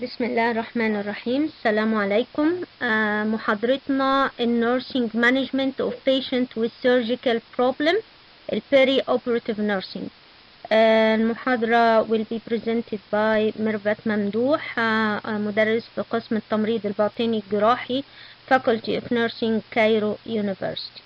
بسم الله الرحمن الرحيم السلام عليكم آه، محاضرتنا النيرسينج مانجمنت اوف patient with surgical problem البيري operative nursing آه، المحاضرة will be presented by ميرفت ممدوح آه، آه، مدرس في قسم التمريض الباطني الجراحي Faculty of Nursing Cairo University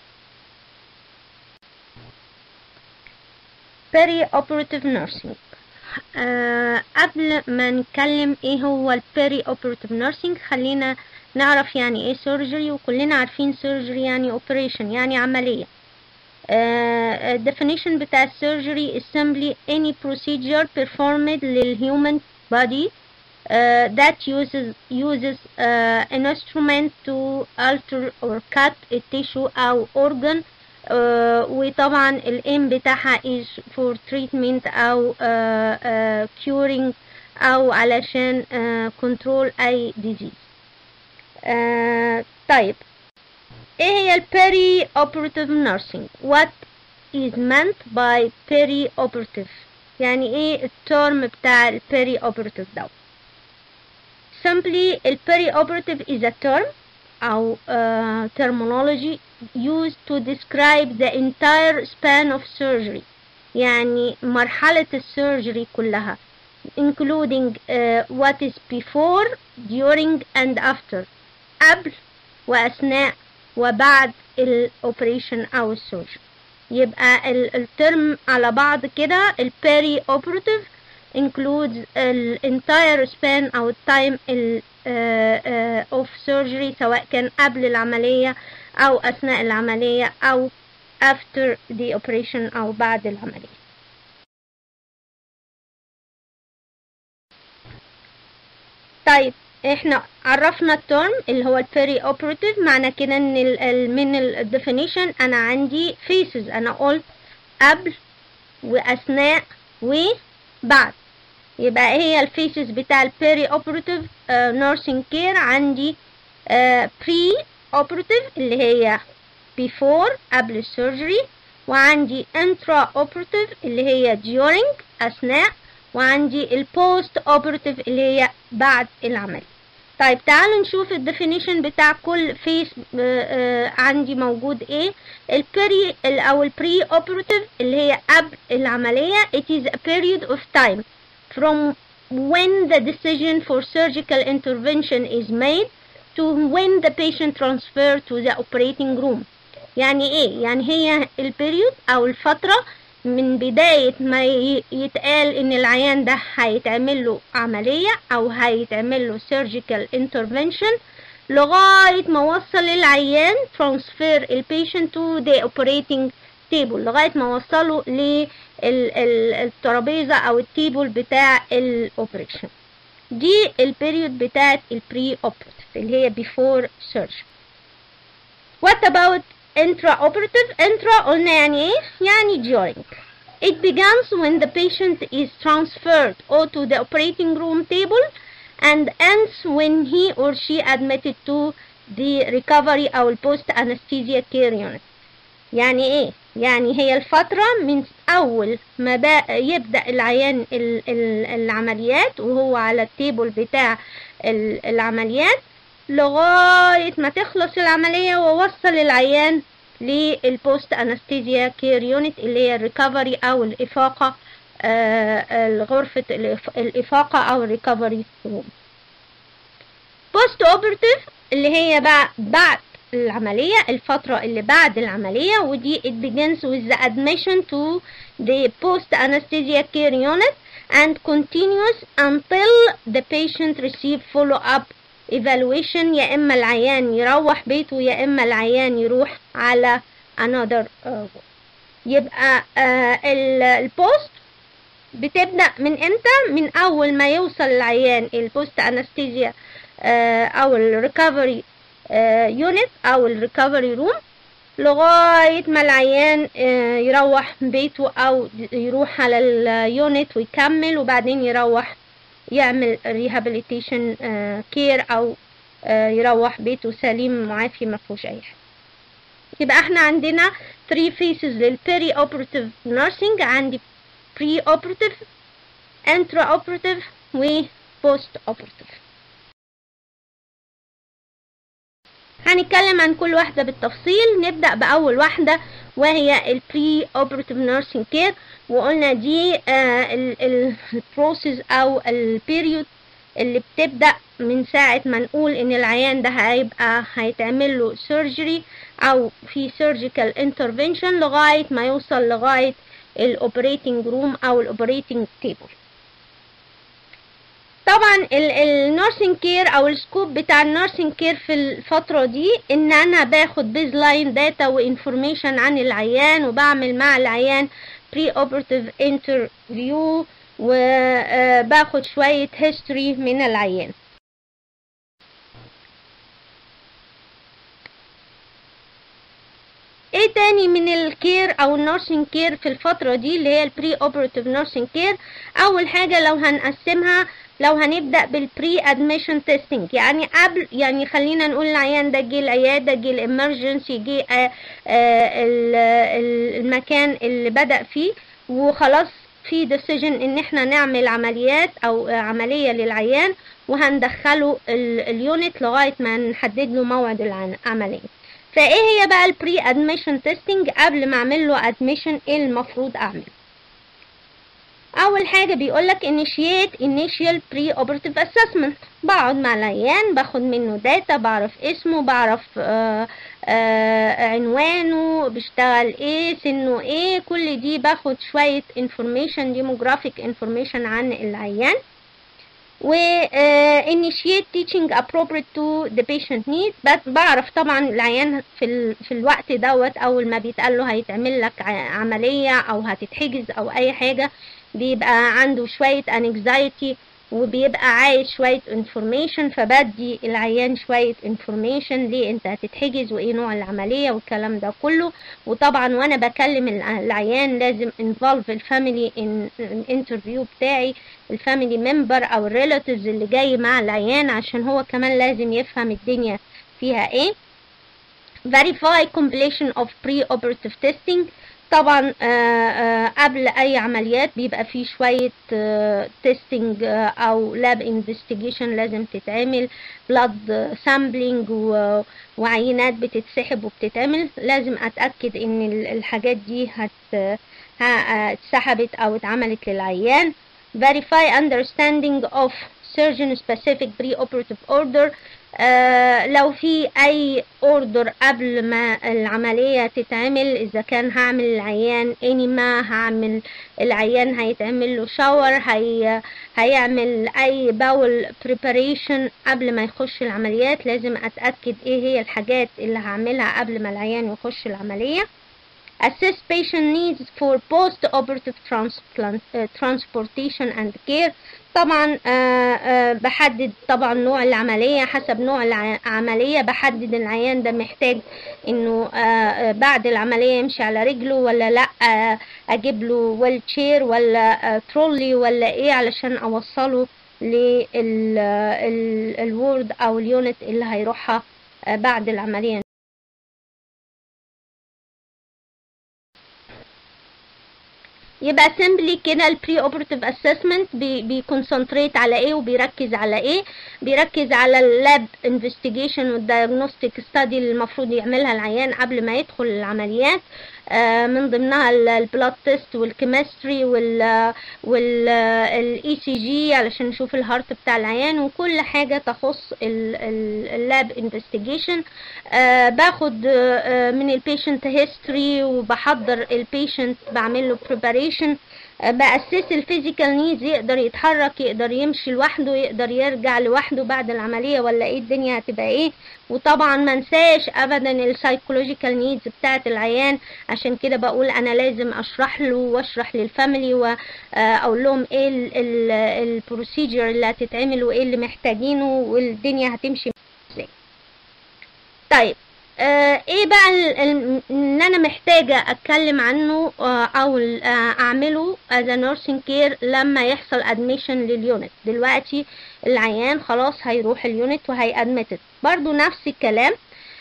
Peri Operative Nursing آه قبل ما نتكلم ايه هو البيري اوبراتيف نيرسينج خلينا نعرف يعني ايه سيرجري وكلنا عارفين سيرجري يعني اوبريشن يعني عملية آه definition بتاع السيرجري is simply any procedure performed للhuman body uh, that uses uses uh, an instrument to alter or cut a tissue أو organ uh, وطبعا الايم بتاعها is for treatment او uh, uh, curing او علشان uh, control اي disease uh, طيب ايه هي البيري operative nursing what is meant by peri operative يعني ايه الترم بتاع البيري operative ده simply البيري operative is a term أو uh, terminology used to describe the entire span of surgery يعني مرحلة السيرجري كلها including uh, what is before, during and after قبل وأثناء وبعد الأوبريشن أو السيرجري يبقى الترم على بعض كده البيري اوبراتيف includes the entire span أو التايم of surgery سواء كان قبل العملية أو أثناء العملية أو after the operation أو بعد العملية طيب احنا عرفنا الترم اللي هو البيري اوبراتيف معنى كده ان ال ال من الديفينيشن انا عندي فيسز انا قلت قبل واثناء وبعد يبقى هي الفيسز بتاع البيري اوبراتيف نيرسينج كير عندي بري uh, اوبراتيف اللي هي before قبل السيرجري وعندي intra operative اللي هي during أثناء وعندي البوست اوبراتيف اللي هي بعد العملية طيب تعالوا نشوف الديفينيشن بتاع كل فيس عندي موجود ايه البري او البري اوبراتيف اللي هي قبل العملية it is a period of time from when the decision for surgical intervention is made to when the patient transferred to the operating room يعني ايه يعني هي البريود او الفترة من بداية ما يتقال ان العيان ده هيتعمل له عملية او هيتعمل له surgical intervention لغاية ما وصل العيان transfer البيشنت to the operating table لغاية ما وصله للترابيزة او التيبل بتاع الاوبريشن دي البريود بتاعت البري اوبراتيف اللي هي before surgery what about intraoperative intra قلنا يعني ايه يعني during it begins when the patient is transferred or to the operating room table and ends when he or she admitted to the recovery أو post anesthesia care unit يعني ايه يعني هي الفترة من أول ما يبدأ العيان العمليات وهو على التيبل بتاع العمليات لغاية ما تخلص العملية ووصل العيان للبوست انستيزيا كير يونت اللي هي الريكفري او الافاقة آه غرفة الافاقة او الريكفري روم بوست اوبرتيف اللي هي بقى بعد العملية الفترة اللي بعد العملية ودي it begins with the admission to the post anesthesia care unit and continues until the patient receive follow up evaluation يا اما العيان يروح بيته يا اما العيان يروح على another uh, يبقى uh, البوست بتبدأ من امتى من اول ما يوصل العيان البوست انستيزيا uh, او الريكفري يونت او الريكفري روم لغاية ما العيان يروح بيته او يروح على اليونت ويكمل وبعدين يروح يعمل ريهابيليتيشن كير او يروح بيته سليم معافي ما فيهوش اي حاجه يبقى احنا عندنا 3 phases للبيري اوبراتيف نيرسينج عندي بري اوبراتيف انترا اوبراتيف و بوست اوبراتيف هنتكلم عن كل واحدة بالتفصيل نبدأ بأول واحدة وهي البري اوبراتيف نيرسينج كير وقلنا دي البروسيس او البيريود اللي بتبدأ من ساعة ما نقول ان العيان ده هيبقى هيتعمل له سيرجري او في سيرجيكال انترفنشن لغاية ما يوصل لغاية الاوبريتنج روم او الاوبريتنج تيبل طبعا النورسينج كير او السكوب بتاع النورسينج كير في الفتره دي ان انا باخد بيز لاين داتا وانفورميشن عن العيان وبعمل مع العيان بري اوبرتيف انترفيو وباخد شويه هيستوري من العيان ايه تاني من الكير او النورسينج كير في الفترة دي اللي هي البري اوبراتيف نورسينج كير اول حاجة لو هنقسمها لو هنبدأ بالبري ادميشن تيستنج يعني قبل يعني خلينا نقول العيان ده جه العيادة جه الامرجنسي جه آه آه المكان اللي بدأ فيه وخلاص في ديسيجن ان احنا نعمل عمليات او عملية للعيان وهندخله اليونت لغاية ما نحدد له موعد العملية فايه هي بقى البري ادميشن تيستنج قبل ما اعمل له ادميشن ايه المفروض اعمل اول حاجه بيقولك initiate initial pre operative assessment بقعد مع العيان باخد منه داتا بعرف اسمه بعرف آآ آآ عنوانه بيشتغل ايه سنه ايه كل دي باخد شويه information demographic information عن العيان و uh, initiate teaching appropriate to the patient needs بس بعرف طبعا العيان في ال... في الوقت دوت اول ما بيتقال له هيتعمل لك عمليه او هتتحجز او اي حاجه بيبقى عنده شويه anxiety وبيبقى عايز شوية information فبدي العيان شوية information ليه انت هتتحجز وايه نوع العملية والكلام ده كله وطبعا وانا بكلم العيان لازم involve الفاميلي in الانترفيو بتاعي الفاميلي ممبر او الريلاتيفز اللي جاي مع العيان عشان هو كمان لازم يفهم الدنيا فيها ايه verify completion of pre-operative testing طبعا آآ آآ قبل اي عمليات بيبقى فيه شوية تيستنج او لاب انفستيجيشن لازم تتعمل بلاد سامبلينج وعينات بتتسحب وبتتعمل لازم اتأكد ان الحاجات دي هت اتسحبت او اتعملت للعيان verify understanding of surgeon specific pre-operative order آه لو في اي اوردر قبل ما العملية تتعمل اذا كان هعمل العيان انيما هعمل العيان هيتعمل له شاور هي هيعمل اي باول بريباريشن قبل ما يخش العمليات لازم اتأكد ايه هي الحاجات اللي هعملها قبل ما العيان يخش العملية assess patient needs for post-operative transplant, uh, transportation and care طبعا آه آه بحدد طبعا نوع العملية حسب نوع العملية بحدد العيان ده محتاج انه آه بعد العملية يمشي على رجله ولا لا اجيب له ويل تشير ولا ترولي ولا ايه علشان اوصله للورد او اليونت اللي هيروحها بعد العملية يبقى سيمبلي كده البري اوبراتيف اسسمنت بيكونسنتريت على ايه وبيركز على ايه بيركز على اللاب انفستيجيشن والدايجنوستيك ستادي اللي المفروض يعملها العيان قبل ما يدخل العمليات آه من ضمنها البلاد تيست والكيمستري وال والاي سي جي علشان نشوف الهارت بتاع العيان وكل حاجه تخص اللاب انفستيجيشن آه باخد آه من البيشنت هيستوري وبحضر البيشنت بعمل له بريباريشن بأسس الفيزيكال نيدز يقدر يتحرك يقدر يمشي لوحده يقدر يرجع لوحده بعد العملية ولا ايه الدنيا هتبقى ايه وطبعا منساش ابدا السايكولوجيكال نيدز بتاعة العيان عشان كده بقول انا لازم اشرح له واشرح للفاميلي واقول لهم ايه البروسيجر اللي هتتعمل وايه اللي محتاجينه والدنيا هتمشي ازاي طيب آه ايه بقى ان انا محتاجة اتكلم عنه آه او آه اعمله as a nursing care لما يحصل admission لليونت دلوقتي العيان خلاص هيروح اليونت وهي admitted برضو نفس الكلام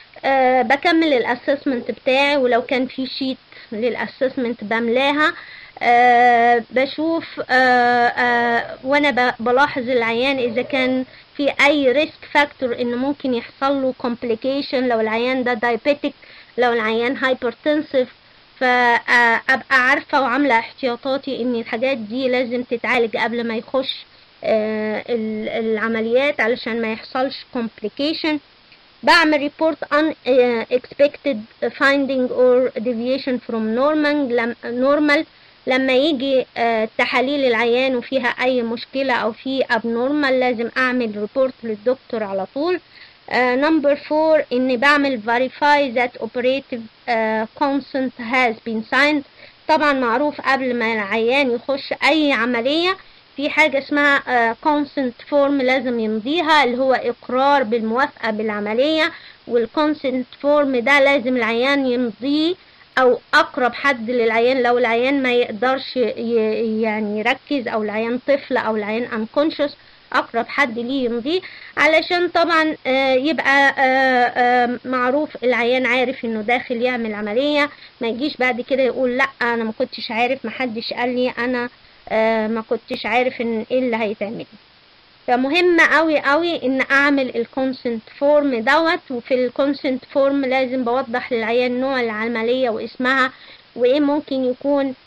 بكمل الاسسمنت بتاعي ولو كان في شيت للاسسمنت بملاها آه بشوف آه آه وانا ب- بلاحظ العيان اذا كان في اي ريسك فاكتور ان ممكن يحصل له كومبليكيشن لو العيان ده دايبيتك لو العيان هايبرتنسيف فابقى عارفه وعامله احتياطاتي ان الحاجات دي لازم تتعالج قبل ما يخش آه، ال- العمليات علشان ما يحصلش complication بعمل report unexpected finding or deviation from normal لم- normal لما يجي آه، تحاليل العيان وفيها أي مشكلة أو في abnormal لازم أعمل report للدكتور على طول نمبر فور إني بعمل verify that operative آه، consent has been signed طبعا معروف قبل ما العيان يخش أي عملية في حاجة اسمها آه، consent form لازم يمضيها اللي هو إقرار بالموافقة بالعملية والكونسنت فورم ده لازم العيان يمضيه أو أقرب حد للعيان لو العيان ما يقدرش ي- يعني يركز أو العيان طفل أو العيان unconscious أقرب حد ليه يمضيه علشان طبعا آه، يبقى آه، آه، معروف العيان عارف إنه داخل يعمل عملية ما يجيش بعد كده يقول لأ أنا ما كنتش عارف محدش قال لي أنا آه، ما كنتش عارف ان ايه اللي هيتعمل فمهم قوي قوي ان اعمل الكونسنت فورم دوت وفي الكونسنت فورم لازم بوضح للعيان نوع العملية واسمها وايه ممكن يكون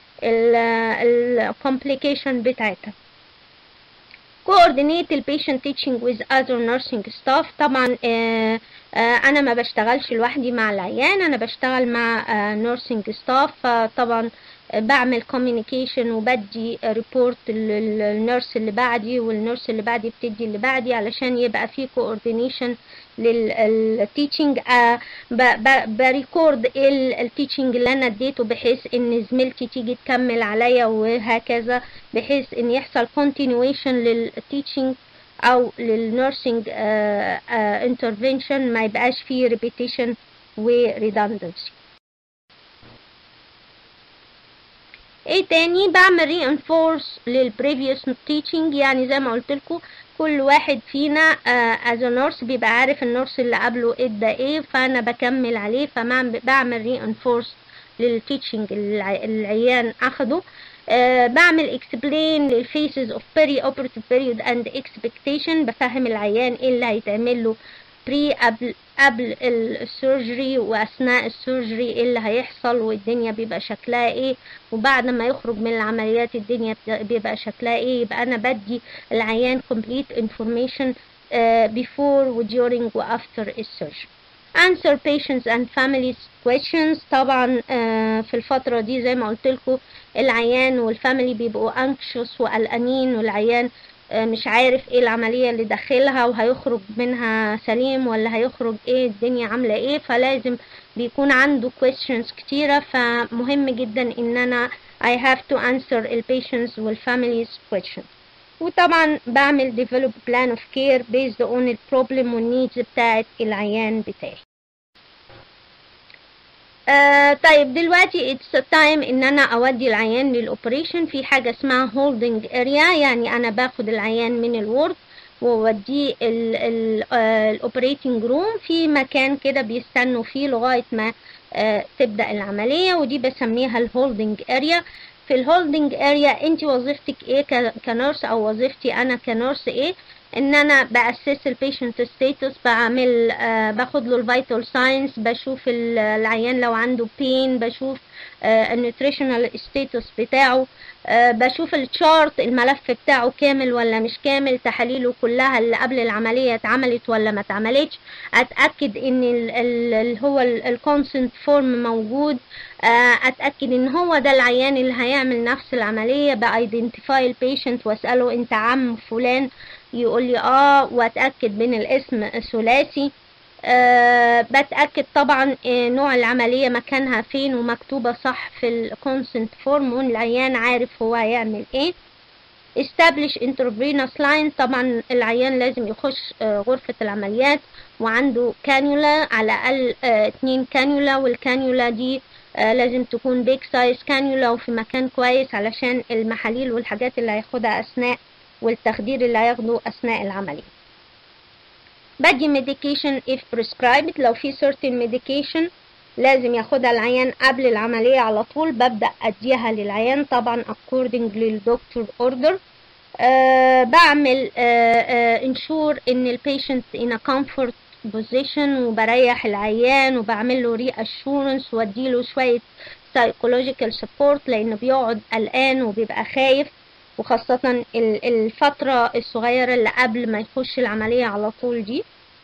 الكومبليكيشن بتاعتها coordinate the patient teaching with other nursing staff طبعا آه آه انا ما بشتغلش لوحدي مع العيان انا بشتغل مع آه nursing staff فطبعا بعمل communication وبدي ريبورت للنيرس اللي بعدي والنيرس اللي بعدي بتدي اللي بعدي علشان يبقى في coordination للتيتشنج بريكورد التيتشنج اللي انا اديته بحيث ان زميلتي تيجي تكمل عليا وهكذا بحيث ان يحصل continuation للتيتشنج او للنيرسينج انترفنشن ما يبقاش فيه repetition و redundancy ايه تاني بعمل reinforce للبريفيوس teaching يعني زي ما قلت لكم كل واحد فينا uh, as a nurse بيبقى عارف النورس اللي قبله ادى ايه فانا بكمل عليه فبعمل reinforce للتيتشنج اللي العيان اخده uh, بعمل explain للphases of peri-operative period and expectation بفهم العيان ايه اللي هيتعمل له بري قبل قبل السيرجري واثناء السيرجري ايه اللي هيحصل والدنيا بيبقى شكلها ايه وبعد ما يخرج من العمليات الدنيا بيبقى شكلها ايه يبقى انا بدي العيان complete information uh, before و during و after السيرجري answer patients and families questions طبعا uh, في الفترة دي زي ما قلت لكم العيان والفاميلي بيبقوا anxious وقلقانين والعيان مش عارف ايه العملية اللي داخلها وهيخرج منها سليم ولا هيخرج ايه الدنيا عاملة ايه فلازم بيكون عنده questions كتيرة فمهم جدا ان انا I have to answer ال patients وال families questions وطبعا بعمل develop plan of care based on ال problem وال needs بتاعت العيان بتاعي آه طيب دلوقتي it's time ان انا اودي العيان للاوبريشن في حاجة اسمها holding area يعني انا باخد العيان من الورد واوديه الاوبريتنج روم في مكان كده بيستنوا فيه لغاية ما آه تبدأ العملية ودي بسميها الهولدنج اريا في الهولدنج اريا انت وظيفتك ايه كنورس او وظيفتي انا كنورس ايه ان انا باسس البيشنت ستاتس بعمل آه باخد له الفيتال ساينس بشوف العيان لو عنده بين بشوف آه النيوتريشنال ستاتس بتاعه آه بشوف التشارت الملف بتاعه كامل ولا مش كامل تحاليله كلها اللي قبل العمليه اتعملت ولا ما اتعملتش اتاكد ان اللي هو الكونسنت فورم موجود اتاكد ان هو ده العيان اللي هيعمل نفس العمليه بايدنتيفاي البيشنت واساله انت عم فلان يقول لي اه واتاكد من الاسم ثلاثي أه بتاكد طبعا آه نوع العمليه مكانها فين ومكتوبه صح في الكونسنت فورم والعيان عارف هو هيعمل ايه establish intravenous line طبعا العيان لازم يخش آه غرفة العمليات وعنده كانيولا على الأقل اتنين كانيولا والكانيولا دي لازم تكون بيك سايز كانيولا وفي مكان كويس علشان المحاليل والحاجات اللي هياخدها أثناء والتخدير اللي هياخده أثناء العملية بدي medication if prescribed لو في certain medication لازم ياخدها العيان قبل العملية على طول ببدأ أديها للعيان طبعا according للدكتور order أه بعمل أه ensure ان البيشنت in a comfort position وبريح العيان وبعمل له reassurance واديله شوية psychological support لانه بيقعد قلقان وبيبقى خايف وخاصة الفترة الصغيرة اللي قبل ما يخش العملية على طول دي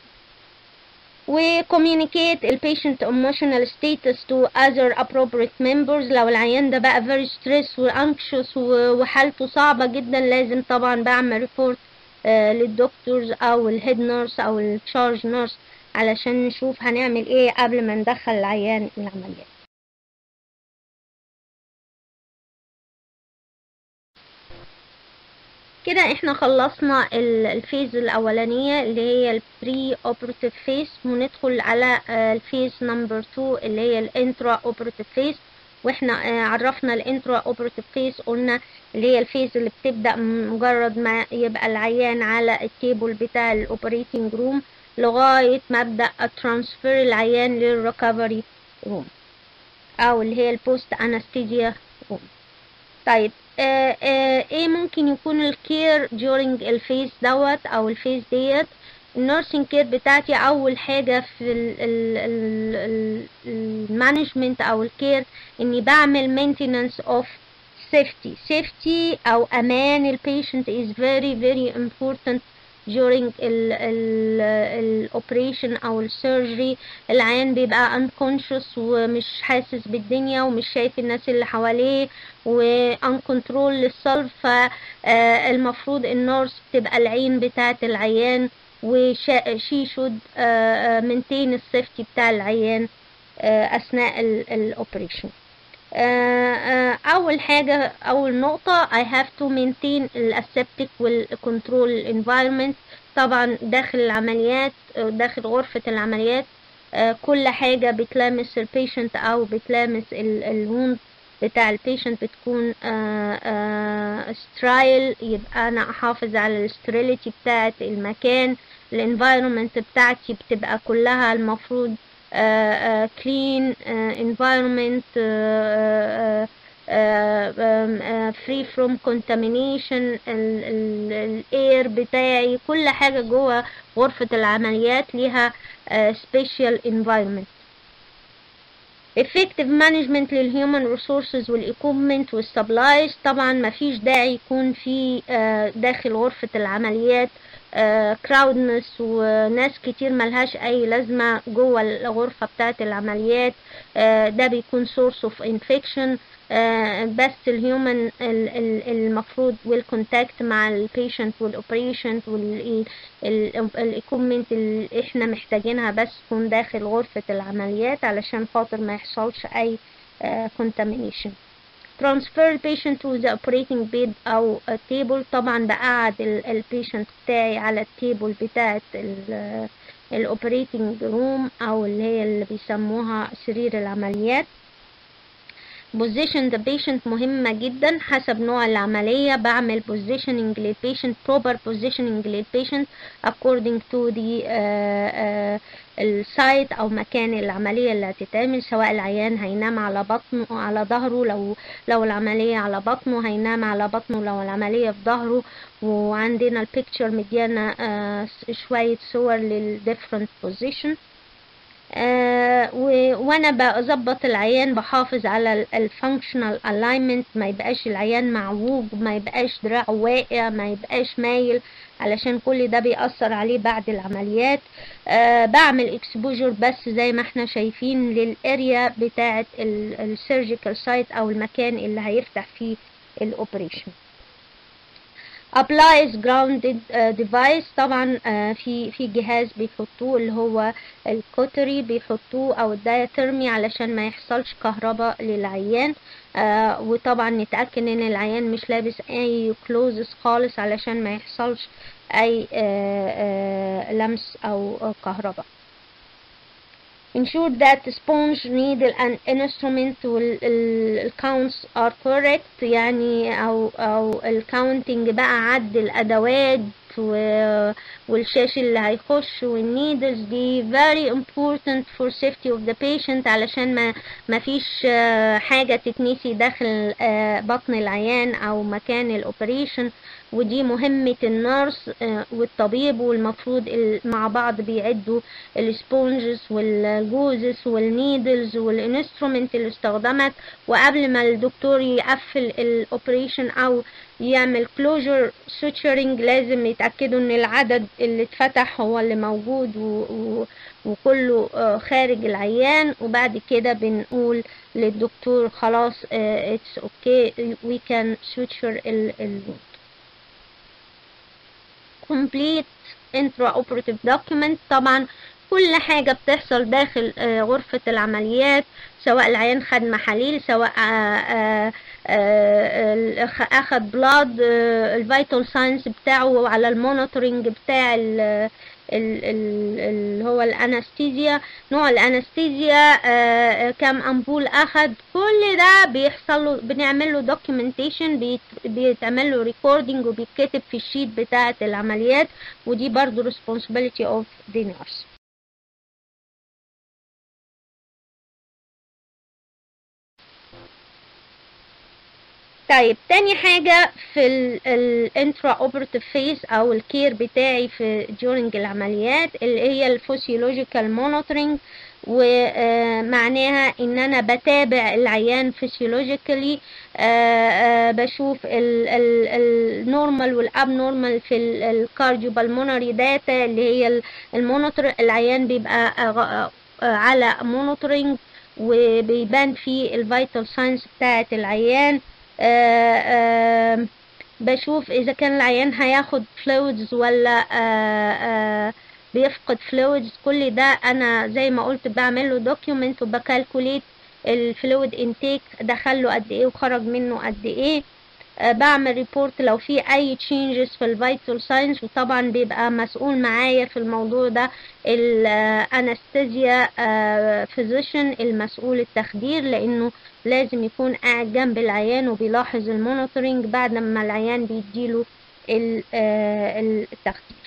و communicate ال patient emotional status to other appropriate members لو العيان ده بقى very stressed و anxious وحالته صعبة جدا لازم طبعا بعمل report آه للدكتورز او الهيد نيرس او التشارج نيرس علشان نشوف هنعمل ايه قبل ما ندخل العيان العمليات كده احنا خلصنا الفيز الاولانية اللي هي البري اوبراتيف فيز وندخل على الفيز نمبر 2 اللي هي الانترا اوبراتيف فيز واحنا عرفنا الانترا اوبراتيف فيز قلنا اللي هي الفيز اللي بتبدا مجرد ما يبقى العيان على التيبل بتاع الاوبريتنج روم لغايه ما ابدا اترانسفير العيان للريكفري روم او اللي هي البوست انستيزيا روم طيب آه آه ايه ممكن يكون الكير during الفيز دوت او الفيز ديت النورسينج كير بتاعتي اول حاجة في المانجمنت او الكير اني بعمل maintenance of safety safety او امان البيشنت is very very important during الاوبريشن او السيرجري العيان بيبقى unconscious ومش حاسس بالدنيا ومش شايف الناس اللي حواليه و uncontrol للصلب فالمفروض النورس بتبقى العين بتاعة العيان وشي شود maintain السيفتي بتاع العيان اثناء الاوبريشن اول حاجة اول نقطة I have to maintain الاسبتك والكنترول environment طبعا داخل العمليات داخل غرفة العمليات كل حاجة بتلامس البيشنت او بتلامس الوند بتاع البيشنت بتكون سترايل يبقى انا احافظ على الستريليتي بتاعت المكان الانفايرومنت بتاعتي بتبقى كلها المفروض Uh, uh, clean uh, environment free from contamination الاير بتاعي كل حاجة جوه غرفة العمليات ليها special environment effective management للhuman resources والايكوبمنت والسبلايز طبعا مفيش داعي يكون في داخل غرفة العمليات كراودنس وناس كتير ملهاش اي لازمة جوه الغرفة بتاعة العمليات ده بيكون source of infection بس الهيومن المفروض والكونتاكت مع البيشنت والاوبريشن والايكوبمنت اللي احنا محتاجينها بس تكون داخل غرفة العمليات علشان خاطر ما يحصلش اي contamination transfer patient to the operating bed او table طبعا بقعد البيشنت بتاعي على التيبل بتاعت الاوبريتنج روم او اللي هي اللي بيسموها سرير العمليات position the patient مهمة جدا حسب نوع العملية بعمل positioning للبيشنت proper positioning للبيشنت according to the uh, uh, السايت او مكان العملية اللي هتتعمل سواء العيان هينام على بطنه او على ظهره لو لو العملية على بطنه هينام على بطنه لو العملية في ظهره وعندنا البيكتشر مديانا uh, شوية صور للديفرنت position آه وانا بظبط العيان بحافظ على الفانكشنال الاينمنت ما يبقاش العيان معوج ما يبقاش دراعه واقع ما يبقاش مايل علشان كل ده بيأثر عليه بعد العمليات آه بعمل اكسبوجر بس زي ما احنا شايفين للاريا بتاعه السيرجيكال سايت او المكان اللي هيفتح فيه الاوبريشن applies grounded uh, device طبعا uh, في في جهاز بيحطوه اللي هو الكوتري بيحطوه او الدايترمي علشان ما يحصلش كهرباء للعيان uh, وطبعا نتأكد ان العيان مش لابس اي كلوزز خالص علشان ما يحصلش اي لمس او كهرباء ensure that sponge needle and instrument وال counts are correct يعني او او الكاونتنج بقى عد الادوات و- والشاش اللي هيخش والنيدلز دي very important for safety of the patient علشان ما ما فيش آه، حاجة تتنسي داخل آه، بطن العيان أو مكان الأوبريشن ودي مهمة النيرس آه، والطبيب والمفروض ال- مع بعض بيعدوا السبونجز والجوزس والنيدلز والانسترومنت اللي استخدمت وقبل ما الدكتور يقفل الاوبريشن او يعمل كلوجر سوتشرنج لازم يتأكدوا ان العدد اللي اتفتح هو اللي موجود و... و... وكله آه، خارج العيان وبعد كده بنقول للدكتور خلاص اتس اوكي وي كان سوتشر الوند complete intraoperative document طبعا كل حاجة بتحصل داخل آه، غرفة العمليات سواء العيان خد محاليل سواء آه، آه، آه، أخ- أخد بلاد الفيتال ساينس بتاعه على المونيتورنج بتاع ال- ال- ال- اللي هو الانستيزيا نوع الانستيزيا آه، آه، كام امبول اخد كل ده بيحصل له بنعمل له دوكيومنتيشن بيتعمل له ريكوردنج وبيتكتب في الشيت بتاعه العمليات ودي برضو responsibility of the nurse طيب تاني حاجة في الانترا اوبرتيف فيس او الكير بتاعي في during العمليات اللي هي الفسيولوجيكال مونيتورنج ومعناها ان انا بتابع العيان فسيولوجيكالي بشوف النورمال والابنورمال في الكارديو بالمونري داتا اللي هي المونيتور العيان بيبقى آه، آه، على مونيتورنج وبيبان فيه الفيتال ساينس بتاعة العيان آه، آه، بشوف اذا كان العيان هياخد فلويدز ولا آه، آه، بيفقد فلويدز كل ده انا زي ما قلت بعمل له دوكيومنت وبكالكوليت الفلويد انتيك دخل له قد ايه وخرج منه قد ايه آه، بعمل ريبورت لو في اي تشينجز في الفيتال ساينس وطبعا بيبقى مسؤول معايا في الموضوع ده الانستيزيا فيزيشن المسؤول التخدير لانه لازم يكون قاعد جنب العيان وبيلاحظ المونيتورنج بعد ما العيان بيديله ال- آه، التخدير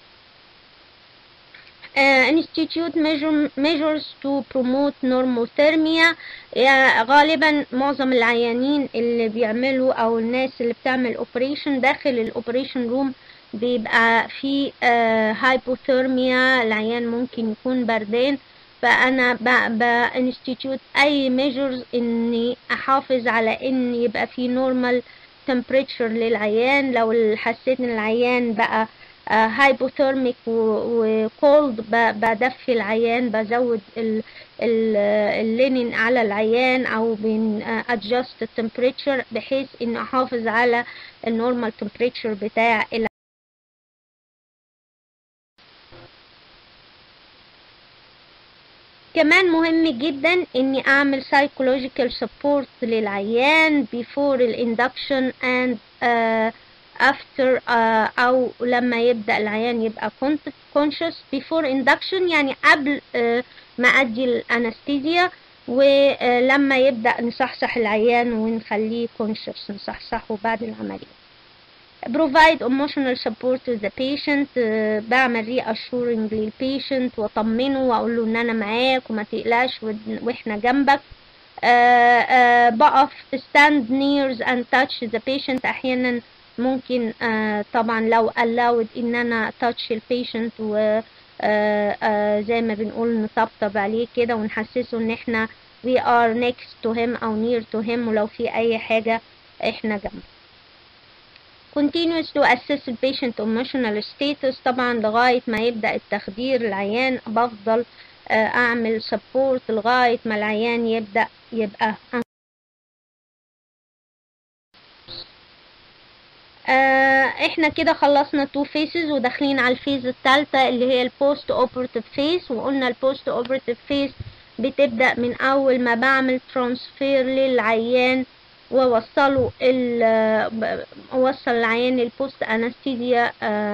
uh, institute measure, measures to promote normothermia يا غالبا معظم العيانين اللي بيعملوا او الناس اللي بتعمل اوبريشن داخل الاوبريشن روم بيبقى في هايبوثيرميا العيان ممكن يكون بردان فانا بانستيتيوت اي measures اني احافظ على ان يبقى في normal temperature للعيان لو حسيت ان العيان بقى هايبوثيرميك وكولد بدفي العيان بزود اللينين على العيان او بن ادجست التمبريتشر بحيث ان احافظ على النورمال تمبريتشر بتاع العيان. كمان مهم جدا اني اعمل psychological support للعيان before الاندكشن and uh, after uh, او لما يبدأ العيان يبقى conscious before induction يعني قبل uh, ما ادي الانستيزيا ولما يبدأ نصحصح العيان ونخليه conscious نصحصحه بعد العملية provide emotional support to the patient uh, بعمل reassuring للبيشنت واطمنه واقول له ان انا معاك وما تقلقش واحنا جنبك uh, uh, بقف stand near and touch the patient احيانا ممكن uh, طبعا لو allowed ان انا touch البيشنت و uh, uh, زي ما بنقول نطبطب عليه كده ونحسسه ان احنا we are next to him او near to him ولو في اي حاجة احنا جنبه continues to assess the patient emotional status طبعا لغاية ما يبدأ التخدير العيان بفضل أعمل support لغاية ما العيان يبدأ يبقى احنا كده خلصنا تو فيسز وداخلين على الفيز الثالثة اللي هي البوست اوبرتيف فيس وقلنا البوست اوبرتيف فيس بتبدأ من أول ما بعمل ترانسفير للعيان ووصلوا ال وصل العيان البوست انستيزيا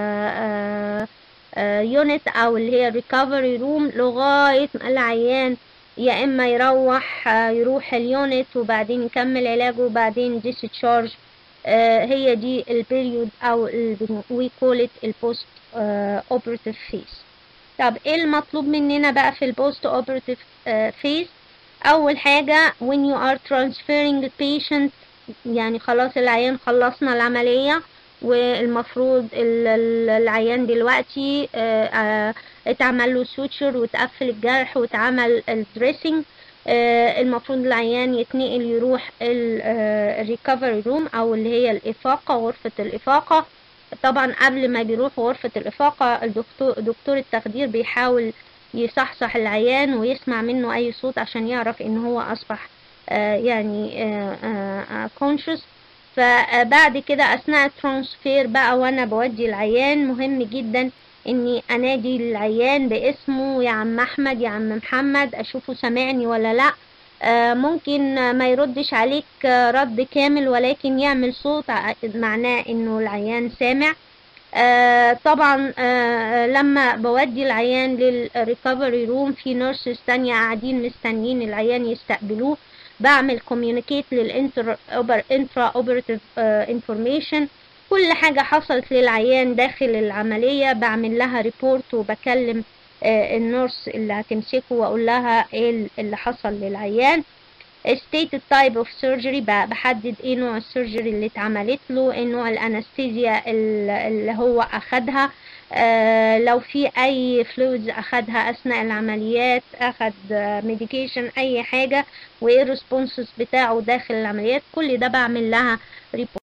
يونت او اللي هي ريكفري روم لغايه ما العيان يا اما يروح يروح اليونت وبعدين يكمل علاجه وبعدين ديسشارج هي دي البيريود او وي كول ات البوست اوبراتيف فيس طب ايه المطلوب مننا بقى في البوست اوبراتيف فيس اول حاجه when you are transferring the patient يعني خلاص العيان خلصنا العمليه والمفروض العيان دلوقتي اتعمل له سوتشر وتقفل الجرح واتعمل الدريسنج المفروض العيان يتنقل يروح الريكفري روم او اللي هي الافاقه غرفه الافاقه طبعا قبل ما بيروح غرفه الافاقه الدكتور دكتور التخدير بيحاول يصحصح العيان ويسمع منه اي صوت عشان يعرف ان هو اصبح يعني كونشس فبعد كده اثناء الترانسفير بقى وانا بودي العيان مهم جدا اني انادي العيان باسمه يا عم احمد يا عم محمد اشوفه سامعني ولا لا ممكن ما يردش عليك رد كامل ولكن يعمل صوت معناه انه العيان سامع طبعا لما بودي العيان للريكفري روم في نيرسز تانية قاعدين مستنيين العيان يستقبلوه بعمل كوميونيكيت للانتر انترا اوبراتيف انفورميشن كل حاجة حصلت للعيان داخل العملية بعمل لها ريبورت وبكلم النورس اللي هتمسكه واقول لها ايه اللي حصل للعيان stated type of surgery بحدد ايه نوع السيرجري اللي اتعملت له ايه نوع الانستيزيا اللي هو اخدها آه لو في اي فلويدز اخدها اثناء العمليات اخد ميديكيشن اي حاجة وايه الريسبونسز بتاعه داخل العمليات كل ده بعمل لها ريبورت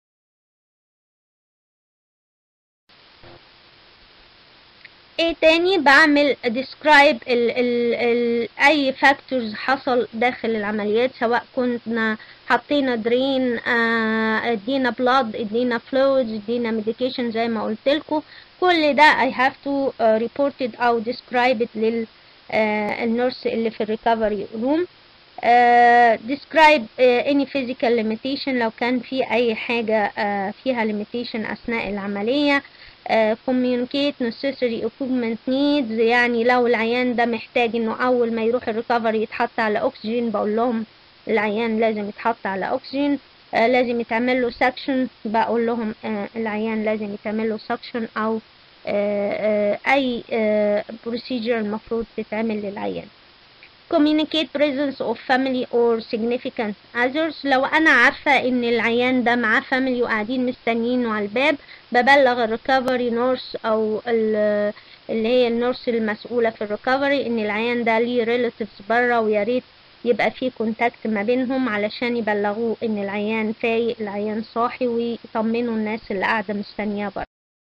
ايه تاني بعمل describe ال ال ال اي فاكتورز حصل داخل العمليات سواء كنا حطينا درين اه ادينا بلاد ادينا فلويدز ادينا ميديكيشن زي ما قلت لكم كل ده I have to uh, report it او describe it لل uh, النورس اللي في الريكفري روم uh, describe uh, any physical limitation لو كان في اي حاجة uh, فيها limitation اثناء العملية Uh, communicate necessary equipment needs يعني لو العيان ده محتاج انه اول ما يروح الريكفري يتحط على اكسجين بقول لهم العيان لازم يتحط على اكسجين uh, لازم يتعمل له سكشن بقول لهم uh, العيان لازم يتعمل له سكشن او اي بروسيجر المفروض تتعمل للعيان communicate presence of family or significant others لو انا عارفة ان العيان ده معاه family وقاعدين مستنيينه على الباب ببلغ الريكفري نورس او اللي هي النورس المسؤولة في الريكفري ان العيان ده ليه relatives بره ويا ريت يبقى في كونتاكت ما بينهم علشان يبلغوه ان العيان فايق العيان صاحي ويطمنوا الناس اللي قاعدة مستنياه بره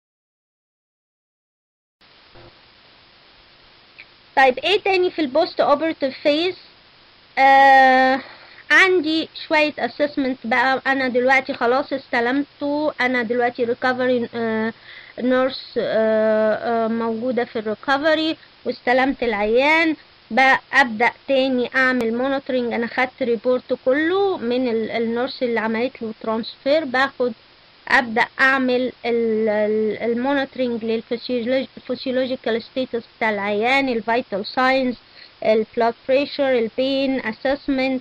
طيب ايه تاني في البوست اوبرتيف فيز آه عندي شوية assessment بقى انا دلوقتي خلاص استلمته انا دلوقتي recovery آه نورس آه آه موجودة في الريكفري واستلمت العيان بقى ابدا تاني اعمل مونيتورنج انا خدت ريبورت كله من النورس اللي عملت له ترانسفير باخد ابدا اعمل المونيتورنج للفسيولوجيكال ستاتس بتاع العيان الفيتال ساينز البلاد بريشر البين اسسمنت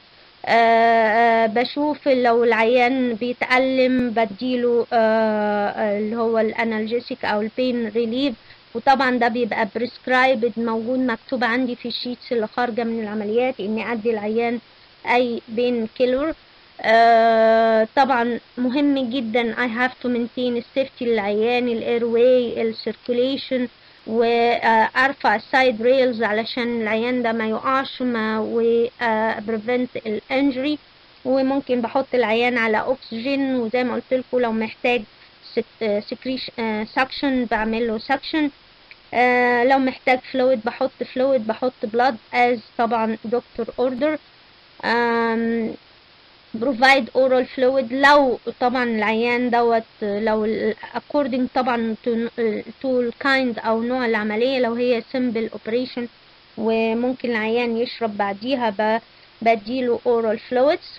بشوف لو العيان بيتألم بديله آه اللي هو الانالجيسيك او البين ريليف وطبعا ده بيبقى بريسكرايبد موجود مكتوب عندي في الشيتس اللي خارجه من العمليات اني ادي العيان اي بين كيلر آه طبعا مهم جدا I have to maintain السيفتي للعيان الاير واي السيركوليشن وارفع السايد ريلز علشان العيان ده ما يقعش ما و بريفنت الانجري وممكن بحط العيان على اكسجين وزي ما قلت لكم لو محتاج سكريش سكشن بعمل له سكشن آه لو محتاج فلويد بحط فلويد بحط بلاد از طبعا دكتور اوردر provide oral fluid لو طبعا العيان دوت لو according طبعا to, to kind او نوع العملية لو هي simple operation وممكن العيان يشرب بعديها بديله oral fluids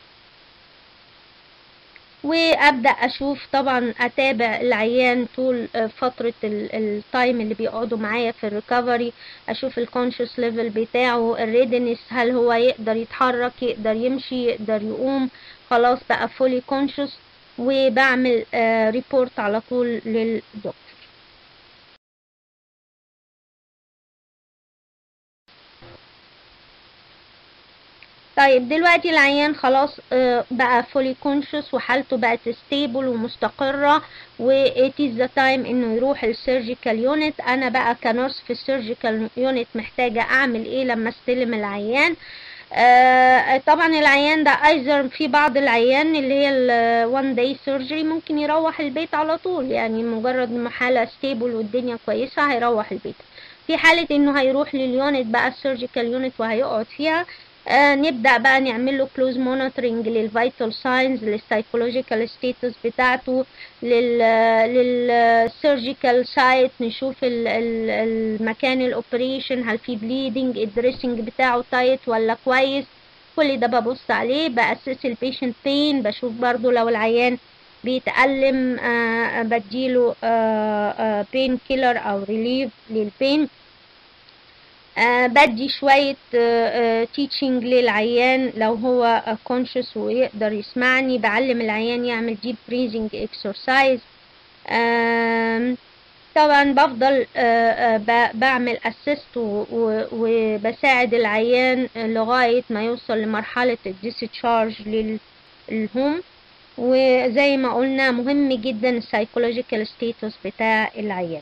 وابدا اشوف طبعا اتابع العيان طول فتره التايم اللي بيقعدوا معايا في الريكفري اشوف الكونشس ليفل بتاعه الريدنس هل هو يقدر يتحرك يقدر يمشي يقدر يقوم خلاص بقى فولي كونشس وبعمل ريبورت على طول للدكتور طيب دلوقتي العيان خلاص آه، بقى fully conscious وحالته بقت stable ومستقرة و it is the time انه يروح السيرجيكال يونت انا بقى كنورس في السيرجيكال يونت محتاجة اعمل ايه لما استلم العيان آه طبعا العيان ده ايزر في بعض العيان اللي هي ال one day surgery ممكن يروح البيت على طول يعني مجرد ما حالة stable والدنيا كويسة هيروح البيت في حالة انه هيروح لليونت بقى السيرجيكال يونت وهيقعد فيها آه نبدأ بقى نعمل له كلوز مونيتورنج للفيتال ساينز للسايكولوجيكال ستيتس بتاعته لل للسيرجيكال سايت نشوف ال ال المكان الاوبريشن هل في بليدنج الدريسنج بتاعه تايت ولا كويس كل ده ببص عليه بأسس البيشنت بين بشوف برضو لو العيان بيتألم آه بديله بين كيلر او ريليف للبين آه بدي شوية تيتشنج للعيان لو هو كونشس ويقدر يسمعني بعلم العيان يعمل ديب بريزنج اكسرسايز طبعا بفضل آه آه بعمل اسيست وبساعد العيان لغاية ما يوصل لمرحلة الديسشارج للهوم وزي ما قلنا مهم جدا السايكولوجيكال ستيتس بتاع العيان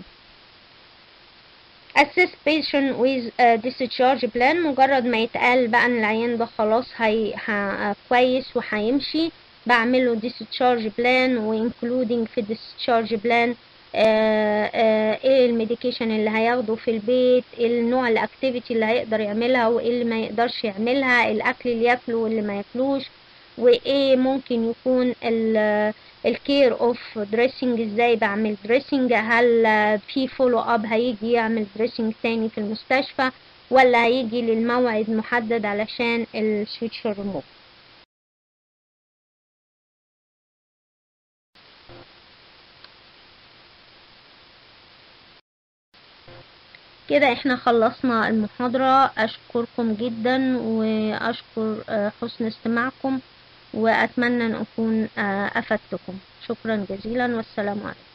assess patient with a discharge plan مجرد ما يتقال بقى ان العيان ده خلاص هي ها كويس وهيمشي بعمله discharge plan و including في discharge plan آآ آآ ايه الميديكيشن اللي هياخده في البيت ايه النوع الاكتيفيتي اللي هيقدر يعملها وايه اللي ما يقدرش يعملها الاكل اللي ياكله واللي ما ياكلوش وايه ممكن يكون الكير اوف دريسنج ازاي بعمل دريسنج هل في فولو اب هيجي يعمل دريسنج تاني في المستشفى ولا هيجي للموعد محدد علشان السويتش ريموف كده احنا خلصنا المحاضرة اشكركم جدا واشكر حسن استماعكم وأتمنى أن أكون أفدتكم شكرا جزيلا والسلام عليكم